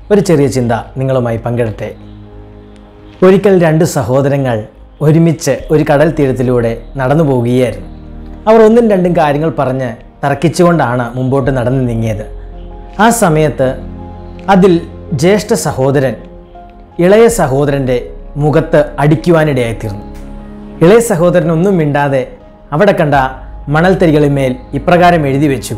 ഒരു ചെറിയ ചിന്ത നിങ്ങളുമായി പങ്കിടട്ടെ ഒരിക്കൽ രണ്ട് സഹോദരങ്ങൾ ഒരുമിച്ച് ഒരു കടൽ തീരത്തിലൂടെ നടന്നു പോവുകയായിരുന്നു അവർ ഒന്നും രണ്ടും കാര്യങ്ങൾ പറഞ്ഞ് തർക്കിച്ചുകൊണ്ടാണ് മുമ്പോട്ട് നടന്നു നീങ്ങിയത് ആ സമയത്ത് അതിൽ ജ്യേഷ്ഠ സഹോദരൻ ഇളയ സഹോദരൻ്റെ മുഖത്ത് അടിക്കുവാനിടയായിത്തീർന്നു ഇളയ സഹോദരൻ ഒന്നും മിണ്ടാതെ അവിടെ കണ്ട മണൽത്തരികളിന്മേൽ ഇപ്രകാരം എഴുതി വെച്ചു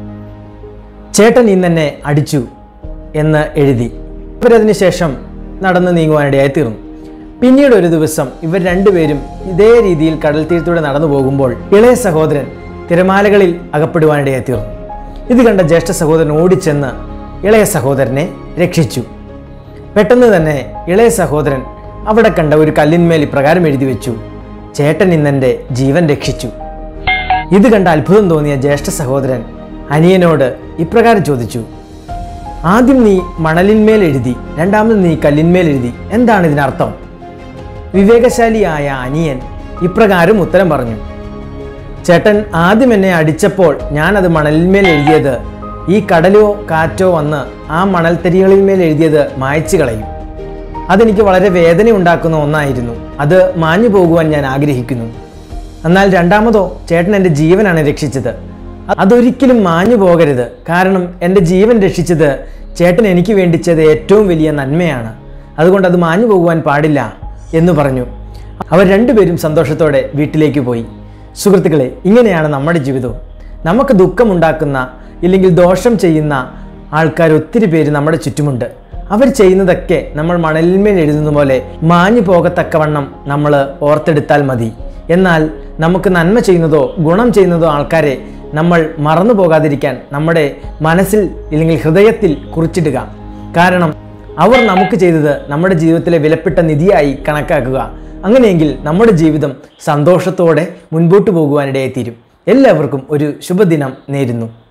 ചേട്ടൻ ഇന്നെന്നെ അടിച്ചു എന്ന് എഴുതി ഇവരതിന് ശേഷം നടന്നു നീങ്ങുവാനിടയായി തീർന്നു പിന്നീട് ഒരു ദിവസം ഇവർ രണ്ടുപേരും ഇതേ രീതിയിൽ കടൽ തീരത്തൂടെ നടന്നു പോകുമ്പോൾ ഇളയ സഹോദരൻ തിരമാലകളിൽ അകപ്പെടുവാനിടയായി തീർന്നു ഇത് കണ്ട ജ്യേഷ്ഠ സഹോദരൻ ഓടിച്ചെന്ന് ഇളയ സഹോദരനെ രക്ഷിച്ചു പെട്ടെന്ന് തന്നെ ഇളയ സഹോദരൻ അവിടെ കണ്ട ഒരു കല്ലിന്മേൽ ഇപ്രകാരം എഴുതി വെച്ചു ചേട്ടൻ ഇന്നെൻ്റെ ജീവൻ രക്ഷിച്ചു ഇത് കണ്ട അത്ഭുതം തോന്നിയ ജ്യേഷ്ഠ സഹോദരൻ അനിയനോട് ഇപ്രകാരം ചോദിച്ചു ആദ്യം നീ മണലിന്മേൽ എഴുതി രണ്ടാമത് നീ കല്ലിന്മേൽ എഴുതി എന്താണ് ഇതിനർത്ഥം വിവേകശാലിയായ അനിയൻ ഇപ്രകാരം ഉത്തരം പറഞ്ഞു ചേട്ടൻ ആദ്യം എന്നെ അടിച്ചപ്പോൾ ഞാനത് മണലിന്മേൽ എഴുതിയത് ഈ കടലോ കാറ്റോ വന്ന് ആ മണൽത്തരികളിന്മേൽ എഴുതിയത് മായ്ച്ചു കളയും അതെനിക്ക് വളരെ വേദന ഉണ്ടാക്കുന്ന ഒന്നായിരുന്നു അത് മാഞ്ഞു പോകുവാൻ ഞാൻ ആഗ്രഹിക്കുന്നു എന്നാൽ രണ്ടാമതോ ചേട്ടൻ എൻ്റെ ജീവനാണ് രക്ഷിച്ചത് അതൊരിക്കലും മാഞ്ഞു പോകരുത് കാരണം എൻ്റെ ജീവൻ രക്ഷിച്ചത് ചേട്ടൻ എനിക്ക് വേണ്ടി ചെയ്ത ഏറ്റവും വലിയ നന്മയാണ് അതുകൊണ്ട് അത് മാഞ്ഞു പോകുവാൻ പാടില്ല എന്ന് പറഞ്ഞു അവർ രണ്ടുപേരും സന്തോഷത്തോടെ വീട്ടിലേക്ക് പോയി സുഹൃത്തുക്കളെ ഇങ്ങനെയാണ് നമ്മുടെ ജീവിതവും നമുക്ക് ദുഃഖമുണ്ടാക്കുന്ന ഇല്ലെങ്കിൽ ദോഷം ചെയ്യുന്ന ആൾക്കാർ ഒത്തിരി പേര് നമ്മുടെ ചുറ്റുമുണ്ട് അവർ ചെയ്യുന്നതൊക്കെ നമ്മൾ മണലിന്മേൽ എഴുതുന്ന പോലെ മാഞ്ഞു പോകത്തക്കവണ്ണം നമ്മൾ ഓർത്തെടുത്താൽ മതി എന്നാൽ നമുക്ക് നന്മ ചെയ്യുന്നതോ ഗുണം ചെയ്യുന്നതോ ആൾക്കാരെ നമ്മൾ മറന്നു പോകാതിരിക്കാൻ നമ്മുടെ മനസ്സിൽ ഇല്ലെങ്കിൽ ഹൃദയത്തിൽ കുറിച്ചിടുക കാരണം അവർ നമുക്ക് ചെയ്തത് നമ്മുടെ ജീവിതത്തിലെ വിലപ്പെട്ട നിധിയായി കണക്കാക്കുക അങ്ങനെയെങ്കിൽ നമ്മുടെ ജീവിതം സന്തോഷത്തോടെ മുൻപോട്ട് പോകുവാനിടയായിത്തീരും എല്ലാവർക്കും ഒരു ശുഭദിനം നേരുന്നു